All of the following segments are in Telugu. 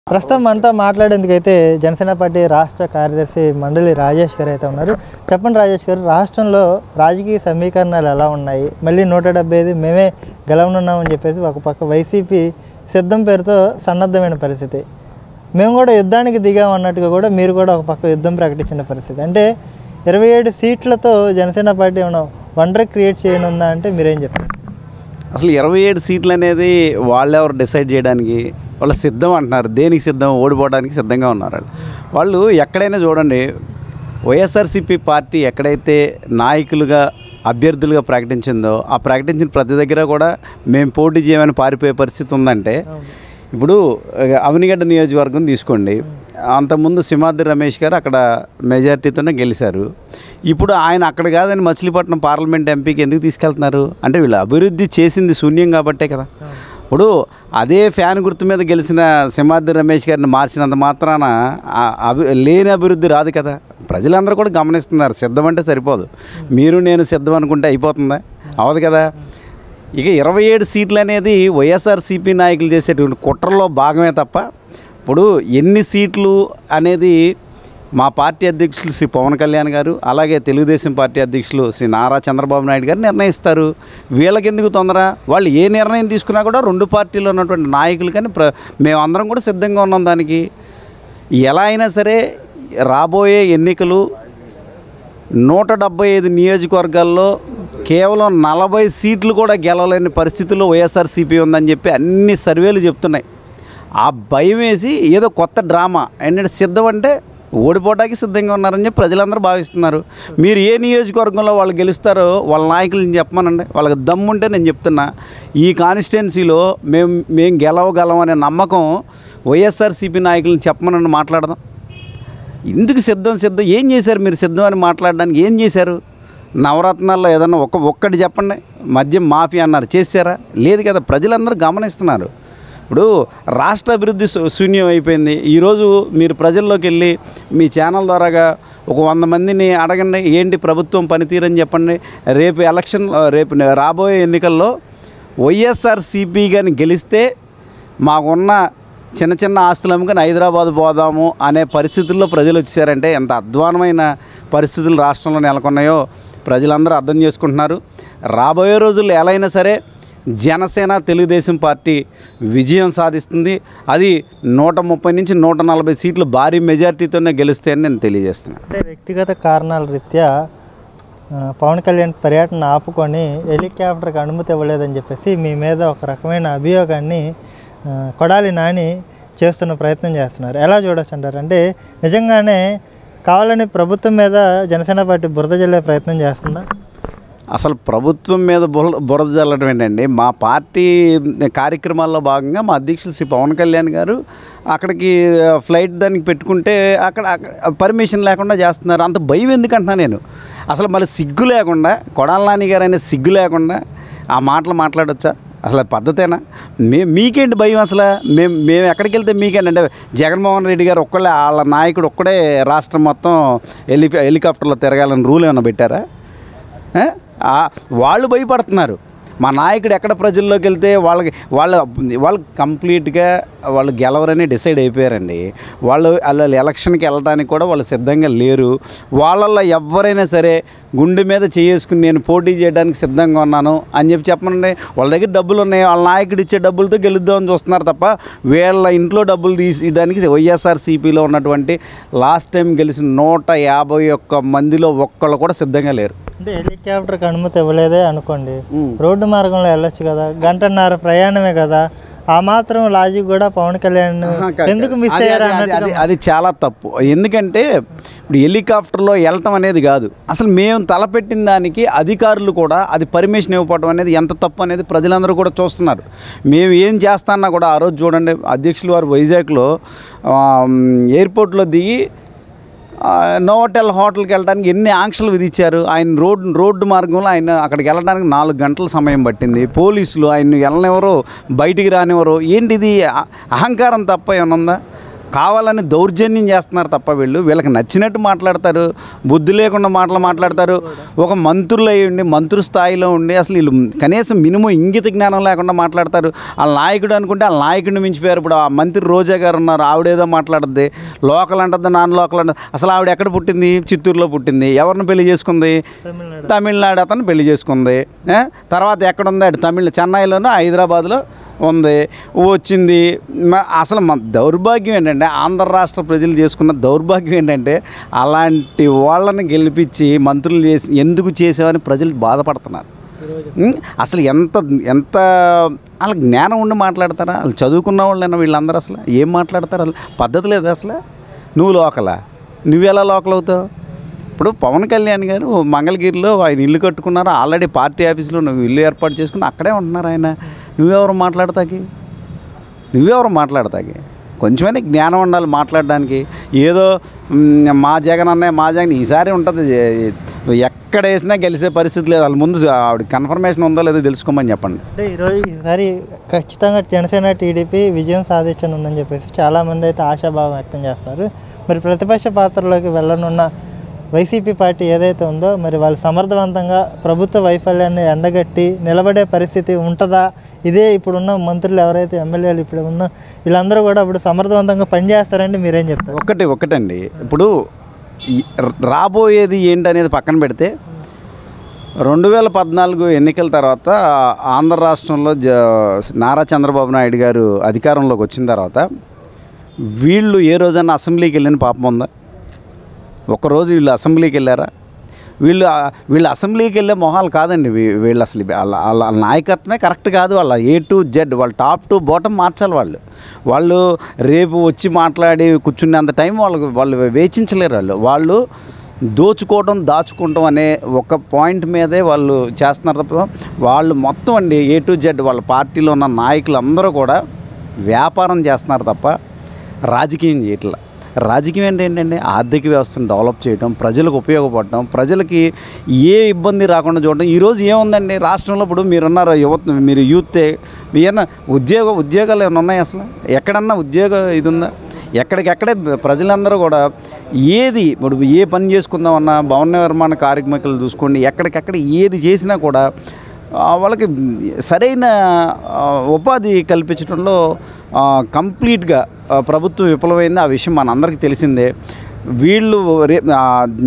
ప్రస్తుతం మనతో మాట్లాడేందుకైతే జనసేన పార్టీ రాష్ట్ర కార్యదర్శి మండలి రాజేష్ గారు అయితే ఉన్నారు చెప్పండి రాజేష్ గారు రాష్ట్రంలో రాజకీయ సమీకరణాలు ఎలా ఉన్నాయి మళ్ళీ నూట డెబ్బై ఐదు మేమే గెలవనున్నామని చెప్పేసి ఒక పక్క వైసీపీ సిద్ధం పేరుతో సన్నద్ధమైన పరిస్థితి మేము కూడా యుద్ధానికి దిగాం అన్నట్టుగా కూడా మీరు కూడా ఒక పక్క యుద్ధం ప్రకటించిన పరిస్థితి అంటే ఇరవై ఏడు సీట్లతో జనసేన పార్టీ ఏమైనా వండర్ క్రియేట్ చేయనుందా అంటే మీరేం చెప్తారు అసలు ఇరవై ఏడు సీట్లు అనేది వాళ్ళెవరు డిసైడ్ చేయడానికి వాళ్ళు సిద్ధం అంటున్నారు దేనికి సిద్ధం ఓడిపోవడానికి సిద్ధంగా ఉన్నారు వాళ్ళు వాళ్ళు ఎక్కడైనా చూడండి వైఎస్ఆర్సీపీ పార్టీ ఎక్కడైతే నాయకులుగా అభ్యర్థులుగా ప్రకటించిందో ఆ ప్రకటించిన ప్రతి దగ్గర కూడా మేము పోటీ చేయమని పారిపోయే పరిస్థితి ఉందంటే ఇప్పుడు ఆ, అవనిగడ్డ నియోజకవర్గం తీసుకోండి అంతకుముందు సింహాద్రి రమేష్ గారు అక్కడ మెజార్టీతోనే గెలిచారు ఇప్పుడు ఆయన అక్కడ కాదని మచిలీపట్నం పార్లమెంట్ ఎంపీకి ఎందుకు తీసుకెళ్తున్నారు అంటే వీళ్ళు అభివృద్ధి చేసింది శూన్యం కాబట్టే కదా ఇప్పుడు అదే ఫ్యాన్ గుర్తు మీద గెలిచిన సింహాద్రి రమేష్ గారిని మార్చినంత మాత్రాన ఆ అభి లేని అభివృద్ధి రాదు కదా ప్రజలందరూ కూడా గమనిస్తున్నారు సిద్ధం అంటే సరిపోదు మీరు నేను సిద్ధం అనుకుంటే అయిపోతుందా అవదు కదా ఇక ఇరవై ఏడు సీట్లు అనేది వైఎస్ఆర్సీపీ నాయకులు చేసేటువంటి కుట్రలో భాగమే తప్ప ఇప్పుడు ఎన్ని సీట్లు అనేది మా పార్టీ అధ్యక్షులు శ్రీ పవన్ కళ్యాణ్ గారు అలాగే తెలుగుదేశం పార్టీ అధ్యక్షులు శ్రీ నారా చంద్రబాబు నాయుడు గారు నిర్ణయిస్తారు వీళ్ళకి ఎందుకు తొందర వాళ్ళు ఏ నిర్ణయం తీసుకున్నా కూడా రెండు పార్టీలో ఉన్నటువంటి నాయకులు కానీ ప్ర మేమందరం కూడా సిద్ధంగా ఉన్నాం దానికి ఎలా అయినా సరే రాబోయే ఎన్నికలు నూట డెబ్బై ఐదు నియోజకవర్గాల్లో కేవలం నలభై సీట్లు కూడా గెలవలేని పరిస్థితుల్లో వైఎస్ఆర్సీపీ ఉందని చెప్పి అన్ని సర్వేలు చెప్తున్నాయి ఆ భయం వేసి ఏదో కొత్త డ్రామా ఏంటంటే సిద్ధం అంటే ఓడిపోవడానికి సిద్ధంగా ఉన్నారని చెప్పి ప్రజలందరూ భావిస్తున్నారు మీరు ఏ నియోజకవర్గంలో వాళ్ళు గెలుస్తారో వాళ్ళ నాయకులను చెప్పమనండి వాళ్ళకి దమ్ముంటే నేను చెప్తున్నా ఈ కాన్స్టిట్యున్సీలో మేము మేము గెలవగలం అనే నమ్మకం వైఎస్ఆర్సీపీ నాయకులను చెప్పమనండి మాట్లాడదాం ఎందుకు సిద్ధం సిద్ధం ఏం చేశారు మీరు సిద్ధం అని మాట్లాడడానికి ఏం చేశారు నవరత్నాల్లో ఏదన్నా ఒక్క ఒక్కటి చెప్పండి మద్యం మాఫీ అన్నారు చేశారా లేదు కదా ప్రజలందరూ గమనిస్తున్నారు ఇప్పుడు రాష్ట్ర అభివృద్ధి శూ- శూన్యం అయిపోయింది ఈరోజు మీరు ప్రజల్లోకి వెళ్ళి మీ ఛానల్ ద్వారాగా ఒక వంద మందిని అడగండి ఏంటి ప్రభుత్వం పనితీరని చెప్పండి రేపు ఎలక్షన్ రేపు రాబోయే ఎన్నికల్లో వైఎస్ఆర్సీపీ కానీ గెలిస్తే మాకున్న చిన్న చిన్న ఆస్తులు అమ్ముకొని హైదరాబాద్ పోదాము అనే పరిస్థితుల్లో ప్రజలు వచ్చారంటే ఎంత అధ్వానమైన పరిస్థితులు రాష్ట్రంలో నెలకొన్నాయో ప్రజలందరూ అర్థం చేసుకుంటున్నారు రాబోయే రోజుల్లో ఎలా అయినా సరే జనసేన తెలుగుదేశం పార్టీ విజయం సాధిస్తుంది అది నూట ముప్పై నుంచి నూట నలభై సీట్లు భారీ మెజార్టీతోనే గెలుస్తాయని నేను తెలియజేస్తున్నాను అంటే వ్యక్తిగత కారణాల రీత్యా ఆ, పవన్ కళ్యాణ్ పర్యటన ఆపుకొని హెలికాప్టర్కి అనుమతి ఇవ్వలేదని చెప్పేసి మీ మీద ఒక రకమైన అభియోగాన్ని ఆ, కొడాలి నాని చేస్తున్న ప్రయత్నం చేస్తున్నారు ఎలా చూడొచ్చు అంటారు అంటే నిజంగానే కావాలని ప్రభుత్వం మీద జనసేన పార్టీ బురద జల్లే ప్రయత్నం చేస్తుందా అసలు ప్రభుత్వం మీద బుర బురద చల్లడం ఏంటండి మా పార్టీ కార్యక్రమాల్లో భాగంగా మా అధ్యక్షులు శ్రీ పవన్ కళ్యాణ్ గారు అక్కడికి ఫ్లైట్ దానికి పెట్టుకుంటే అక్కడ అక్కడ పర్మిషన్ లేకుండా చేస్తున్నారు అంత భయం ఎందుకంటున్నా నేను అసలు మళ్ళీ సిగ్గు లేకుండా కొడాల నాని గారు అనే సిగ్గు లేకుండా ఆ మాటలు మాట్లాడొచ్చా అసలు అది పద్ధతేనా మే మీకేంటి భయం అసలు మేము మేము ఎక్కడికి వెళ్తే మీకేంటి అంటే జగన్మోహన్ రెడ్డి గారు ఒక్కళ్ళే వాళ్ళ నాయకుడు ఒక్కడే రాష్ట్రం మొత్తం హెలి హెలికాప్టర్లో తిరగాలని రూల్ ఏమైనా పెట్టారా ఏ? ఆ, వాళ్ళు భయపడుతున్నారు మా నాయకుడు ఎక్కడ ప్రజల్లోకి వెళ్తే వాళ్ళకి వాళ్ళ వాళ్ళు కంప్లీట్గా వాళ్ళు గెలవరని డిసైడ్ అయిపోయారండి వాళ్ళు వాళ్ళు ఎలక్షన్కి వెళ్ళడానికి కూడా వాళ్ళు సిద్ధంగా లేరు వాళ్ళల్లో ఎవరైనా సరే గుండె మీద చేసుకుని నేను పోటీ చేయడానికి సిద్ధంగా ఉన్నాను అని చెప్పి చెప్పనండి వాళ్ళ దగ్గర డబ్బులు ఉన్నాయి వాళ్ళ నాయకుడు ఇచ్చే డబ్బులతో గెలుద్దామని చూస్తున్నారు తప్ప వీళ్ళ ఇంట్లో డబ్బులు తీసేయడానికి వైఎస్ఆర్సీపీలో ఉన్నటువంటి లాస్ట్ టైం గెలిచిన నూట యాభై ఒక్క మందిలో ఒక్కళ్ళు కూడా సిద్ధంగా లేరు అంటే హెలికాప్టర్కి అనుమతి ఇవ్వలేదే అనుకోండి రోడ్డు మార్గంలో వెళ్ళొచ్చు కదా గంటన్నర ప్రయాణమే కదా ఆ మాత్రం లాజిక్ కూడా పవన్ కళ్యాణ్ ఎందుకు మిస్ అది- అయ్యారు అది- అది- అన్నట్టుగా అది అది చాలా తప్పు ఎందుకంటే ఇప్పుడు హెలికాప్టర్లో వెళ్ళటం అనేది కాదు అసలు మేము తలపెట్టిన దానికి అధికారులు కూడా అది పర్మిషన్ ఇవ్వకపోవడం అనేది ఎంత తప్పు అనేది ప్రజలందరూ కూడా చూస్తున్నారు మేము ఏం చేస్తాన్నా కూడా ఆ రోజు చూడండి అధ్యక్షులు వారు వైజాగ్లో ఆ, ఎయిర్పోర్ట్లో దిగి ఆ, నోవోటెల్ హోటల్కి వెళ్ళడానికి ఎన్ని ఆంక్షలు విధించారు ఆయన రోడ్డు రోడ్డు మార్గంలో ఆయన అక్కడికి వెళ్ళడానికి నాలుగు గంటల సమయం పట్టింది పోలీసులు ఆయన వెళ్ళనివ్వరు బయటికి రానివ్వరు ఏంటిది అ- అహంకారం తప్ప ఏమన్నా ఉందా కావాలని దౌర్జన్యం చేస్తున్నారు తప్ప వీళ్ళు వీళ్ళకి నచ్చినట్టు మాట్లాడతారు బుద్ధి లేకుండా మాటలు మాట్లాడతారు ఒక మంత్రులు అయ్యి ఉండి మంత్రి స్థాయిలో ఉండి అసలు వీళ్ళు కనీసం మినిమం ఇంగిత జ్ఞానం లేకుండా మాట్లాడతారు ఆ నాయకుడు అనుకుంటే ఆ నాయకుడిని మించిపోయారు ఇప్పుడు ఆ మంత్రి రోజా గారు ఉన్నారు ఆవిడేదో మాట్లాడుద్ది లోకల్ అంటుంది నాన్ లోకల్ అంటుంది అసలు ఆవిడ ఎక్కడ పుట్టింది చిత్తూరులో పుట్టింది ఎవరిని పెళ్లి చేసుకుంది తమిళనాడు తమిళనాడు అతను పెళ్లి చేసుకుంది ఏ? తర్వాత ఎక్కడ ఉంది అటు తమిళ చెన్నైలోనూ హైదరాబాద్లో ఉంది వచ్చింది మ- అసలు మన దౌర్భాగ్యం ఏంటంటే ఆంధ్ర రాష్ట్ర ప్రజలు చేసుకున్న దౌర్భాగ్యం ఏంటంటే అలాంటి వాళ్ళని గెలిపించి మంత్రులు చేసి ఎందుకు చేసావని ప్రజలు బాధపడుతున్నారు ఉం? అసలు ఎంత ఎంత వాళ్ళ జ్ఞానం ఉండి మాట్లాడతారా వాళ్ళు చదువుకున్న వాళ్ళైనా వీళ్ళందరూ అసలు ఏం మాట్లాడతారు అసలు పద్ధతి లేదు అసలు నువ్వు లోకలా నువ్వెలా లోకల్ అవుతావు ఇప్పుడు పవన్ కళ్యాణ్ గారు మంగళగిరిలో ఆయన ఇల్లు కట్టుకున్నారు ఆల్రెడీ పార్టీ ఆఫీస్లో నువ్వు ఇల్లు ఏర్పాటు చేసుకుని అక్కడే ఉంటున్నారు ఆయన నువ్వెవరు మాట్లాడతాకి నువ్వెవరు మాట్లాడతాకి కొంచెమైనా జ్ఞానం ఉండాలి మాట్లాడడానికి ఏదో మ్, మా జగన్ అన్నయ్య మా జగన్ ఈసారి ఉంటుంది ఎక్కడ వేసినా గెలిచే పరిస్థితి లేదు వాళ్ళ ముందు ఆవిడ కన్ఫర్మేషన్ ఉందో లేదో తెలుసుకోమని చెప్పండి అంటే ఈరోజు ఈసారి ఖచ్చితంగా జనసేన టీడీపీ విజయం సాధించనుందని చెప్పేసి చాలామంది అయితే ఆశాభావం వ్యక్తం చేస్తున్నారు మరి ప్రతిపక్ష పాత్రలోకి వెళ్ళనున్న వైసీపీ పార్టీ ఏదైతే ఉందో మరి వాళ్ళు సమర్థవంతంగా ప్రభుత్వ వైఫల్యాన్ని ఎండగట్టి నిలబడే పరిస్థితి ఉంటుందా ఇదే ఇప్పుడున్న మంత్రులు ఎవరైతే ఎమ్మెల్యేలు ఇప్పుడు ఉన్న వీళ్ళందరూ కూడా ఇప్పుడు సమర్థవంతంగా పనిచేస్తారంటే మీరేం చెప్తారు ఒకటి ఒకటండి ఇప్పుడు ఈ రాబోయేది ఏంటనేది పక్కన పెడితే రెండు వేల పద్నాలుగు ఎన్నికల తర్వాత ఆంధ్ర రాష్ట్రంలో జ నారా చంద్రబాబు నాయుడు గారు అధికారంలోకి వచ్చిన తర్వాత వీళ్ళు ఏ రోజైనా అసెంబ్లీకి వెళ్ళిన పాపం ఉందా ఒక్కరోజు వీళ్ళు అసెంబ్లీకి వెళ్ళారా వీళ్ళు వీళ్ళు అసెంబ్లీకి వెళ్ళే మొహాలు కాదండి వీ- వీళ్ళు అసలు వాళ్ళ వాళ్ళ నాయకత్వమే కరెక్ట్ కాదు వాళ్ళ ఏ టు జెడ్ వాళ్ళ టాప్ టు బాటమ్ మార్చాలి వాళ్ళు వాళ్ళు రేపు వచ్చి మాట్లాడి కూర్చునేంత టైం వాళ్ళకు వాళ్ళు వేచించలేరు వాళ్ళు వాళ్ళు దోచుకోవడం దాచుకోవడం అనే ఒక పాయింట్ మీదే వాళ్ళు చేస్తున్నారు తప్ప వాళ్ళు మొత్తం అండి ఏ టు జెడ్ వాళ్ళ పార్టీలో ఉన్న నాయకులు అందరూ కూడా వ్యాపారం చేస్తున్నారు తప్ప రాజకీయం చేయట్లా రాజకీయం అంటే ఏంటంటే ఆర్థిక వ్యవస్థను డెవలప్ చేయడం ప్రజలకు ఉపయోగపడటం ప్రజలకి ఏ ఇబ్బంది రాకుండా చూడటం ఈరోజు ఏముందండి రాష్ట్రంలో ఇప్పుడు మీరున్నారు యువత మీరు యూతే ఏమన్నా ఉద్యోగ ఉద్యోగాలు ఏమైనా ఉన్నాయి అసలు ఎక్కడన్నా ఉద్యోగ ఇది ఉందా ఎక్కడికెక్కడే ప్రజలందరూ కూడా ఏది ఇప్పుడు ఏ పని చేసుకుందామన్నా భవన నిర్మాణ కార్మికులు చూసుకోండి ఎక్కడికెక్కడ ఏది చేసినా కూడా ఆ, వాళ్ళకి సరైన ఆ, ఉపాధి కల్పించడంలో ఆ, కంప్లీట్గా ఆ, ప్రభుత్వం విఫలమైంది ఆ విషయం మనందరికీ తెలిసిందే వీళ్ళు రే ఆ,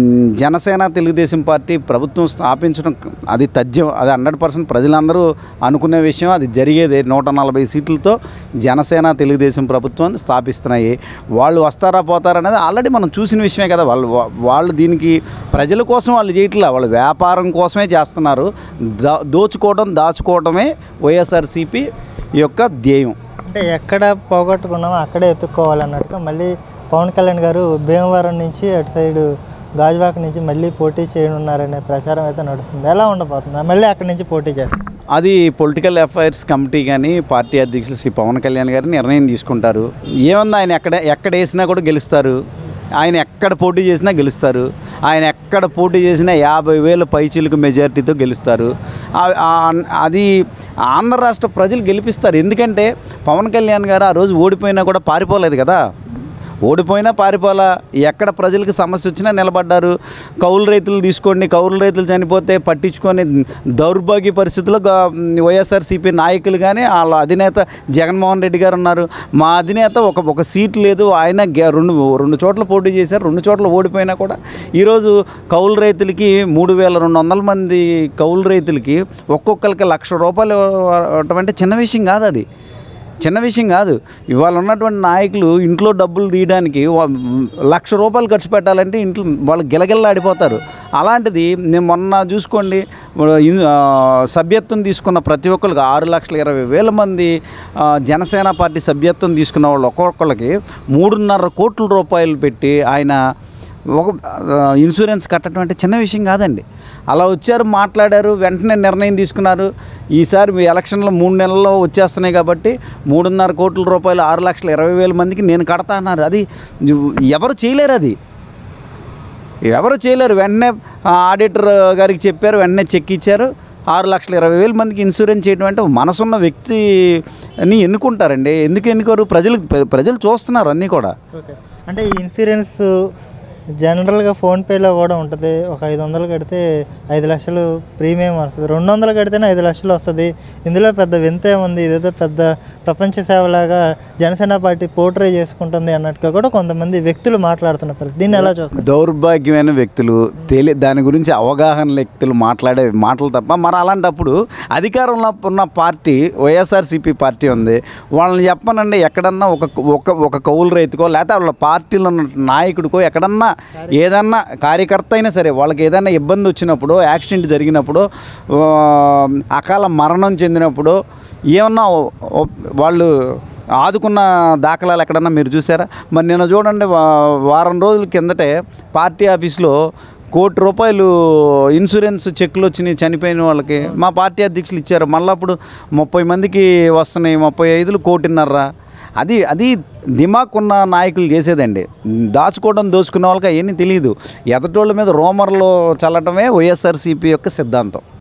జనసేన తెలుగుదేశం పార్టీ ప్రభుత్వం స్థాపించడం అది తథ్యం అది హండ్రెడ్ పర్సెంట్ ప్రజలందరూ అనుకునే విషయం అది జరిగేదే నూట నలభై సీట్లతో జనసేన తెలుగుదేశం ప్రభుత్వాన్ని స్థాపిస్తున్నాయి వాళ్ళు వస్తారా పోతారా అనేది ఆల్రెడీ మనం చూసిన విషయమే కదా వాళ్ళు వా- వాళ్ళు దీనికి ప్రజల కోసం వాళ్ళు చేయట్లా వాళ్ళు వ్యాపారం కోసమే చేస్తున్నారు దా దోచుకోవడం దాచుకోవడమే వైఎస్ఆర్సీపీ యొక్క ధ్యేయం అంటే ఎక్కడ పోగొట్టుకున్నామో అక్కడే ఎత్తుక్కోవాలన్నట్టుగా మళ్ళీ పవన్ కళ్యాణ్ గారు భీమవరం నుంచి అటు సైడు గాజువాక నుంచి మళ్ళీ పోటీ చేయనున్నారనే ప్రచారం అయితే నడుస్తుంది ఎలా ఉండబోతుంది మళ్ళీ అక్కడి నుంచి పోటీ చేస్తారు అది పొలిటికల్ అఫైర్స్ కమిటీ కానీ పార్టీ అధ్యక్షులు శ్రీ పవన్ కళ్యాణ్ గారు నిర్ణయం తీసుకుంటారు ఏమన్నా ఆయన ఎక్కడ ఎక్కడ వేసినా కూడా గెలుస్తారు ఆయన ఎక్కడ పోటీ చేసినా గెలుస్తారు ఆయన ఎక్కడ పోటీ చేసినా యాభై వేల పైచీలకు మెజారిటీతో గెలుస్తారు ఆ- ఆ- అది ఆంధ్ర రాష్ట్ర ప్రజలు గెలిపిస్తారు ఎందుకంటే పవన్ కళ్యాణ్ గారు ఆ రోజు ఓడిపోయినా కూడా పారిపోలేదు కదా ఓడిపోయినా పారిపోలా ఎక్కడ ప్రజలకు సమస్య వచ్చినా నిలబడ్డారు కౌలు రైతులు తీసుకోండి కౌలు రైతులు చనిపోతే పట్టించుకొని దౌర్భాగ్య పరిస్థితుల్లో గా- వైఎస్ఆర్సీపీ నాయకులు కానీ వాళ్ళ అధినేత జగన్మోహన్ రెడ్డి గారు ఉన్నారు మా అధినేత ఒక ఒక సీట్ లేదు ఆయన గె- రెండు రెండు చోట్ల పోటీ చేశారు రెండు చోట్ల ఓడిపోయినా కూడా ఈరోజు కౌలు రైతులకి మూడు వేల రెండు వందల మంది కౌలు రైతులకి ఒక్కొక్కరికి లక్ష రూపాయలు ఇవ్వటం అంటే చిన్న విషయం కాదు అది చిన్న విషయం కాదు ఇవాళ ఉన్నటువంటి నాయకులు ఇంట్లో డబ్బులు తీయడానికి వా- లక్ష రూపాయలు ఖర్చు పెట్టాలంటే ఇంట్లో వాళ్ళు గిలగిల్లాడిపోతారు అలాంటిది నేను మొన్న చూసుకోండి ఇన్- ఆ, సభ్యత్వం తీసుకున్న ప్రతి ఒక్కరికి ఆరు లక్షల ఇరవై వేల మంది ఆ, జనసేన పార్టీ సభ్యత్వం తీసుకున్న వాళ్ళు ఒక్కొక్కరికి మూడున్నర కోట్ల రూపాయలు పెట్టి ఆయన ఒక ఆ, ఇన్సూరెన్స్ కట్టడం అంటే చిన్న విషయం కాదండి అలా వచ్చారు మాట్లాడారు వెంటనే నిర్ణయం తీసుకున్నారు ఈసారి మీ ఎలక్షన్లో మూడు నెలల్లో వచ్చేస్తున్నాయి కాబట్టి మూడున్నర కోట్ల రూపాయలు ఆరు లక్షల ఇరవై వేల మందికి నేను కడతా అన్నారు అది ఎవరు చేయలేరు అది ఎవరు చేయలేరు వెంటనే ఆ ఆడిటర్ గారికి చెప్పారు వెంటనే చెక్ ఇచ్చారు ఆరు లక్షల ఇరవై వేల మందికి ఇన్సూరెన్స్ చేయడం అంటే మనసున్న వ్యక్తిని ఎన్నుకుంటారండి ఎందుకు ఎన్నుకోరు ప్రజలు ప్రజలు చూస్తున్నారు అన్నీ కూడా ఓకే అంటే ఈ ఇన్సూరెన్స్ జనరల్గా ఫోన్పేలో కూడా ఉంటుంది ఒక ఐదు వందలు కడితే ఐదు లక్షలు ప్రీమియం వస్తుంది రెండు వందలు కడితేనే ఐదు లక్షలు వస్తుంది ఇందులో పెద్ద వింతే ఉంది ఇదేదో పెద్ద ప్రపంచ సేవలాగా జనసేన పార్టీ పోర్ట్రే చేసుకుంటుంది అన్నట్టుగా కూడా కొంతమంది వ్యక్తులు మాట్లాడుతున్న పరిస్థితి దీన్ని ఎలా చూస్తారు దౌర్భాగ్యమైన వ్యక్తులు తెలి దాని గురించి అవగాహన వ్యక్తులు మాట్లాడే మాటలు తప్ప మరి అలాంటప్పుడు అధికారంలో ఉన్న పార్టీ వైఎస్ఆర్సీపీ పార్టీ ఉంది వాళ్ళని చెప్పనండి ఎక్కడన్నా ఒక ఒక ఒక కౌలు రైతుకో లేకపోతే వాళ్ళ పార్టీలో ఉన్న నాయకుడికో ఎక్కడన్నా ఏదన్నా కార్యకర్త అయినా సరే వాళ్ళకి ఏదైనా ఇబ్బంది వచ్చినప్పుడు యాక్సిడెంట్ జరిగినప్పుడు ఆ, అకాల మరణం చెందినప్పుడు ఏమన్నా ఓ- ఓ- వాళ్ళు ఆదుకున్న దాఖలాలు ఎక్కడన్నా మీరు చూసారా మరి నిన్న చూడండి వా- వారం రోజుల కిందటే పార్టీ ఆఫీస్లో కోటి రూపాయలు ఇన్సూరెన్స్ చెక్లు వచ్చినాయి చనిపోయిన వాళ్ళకి మా పార్టీ అధ్యక్షులు ఇచ్చారు మళ్ళీ అప్పుడు ముప్పై మందికి వస్తున్నాయి ముప్పై ఐదులు కోటిన్నర అది అది దిమాక్ ఉన్న నాయకులు చేసేదండి దాచుకోవడం దోచుకున్న వాళ్ళకి అవన్నీ తెలియదు ఎదటోళ్ళ మీద రోమర్లు చల్లటమే వైఎస్ఆర్సీపీ యొక్క సిద్ధాంతం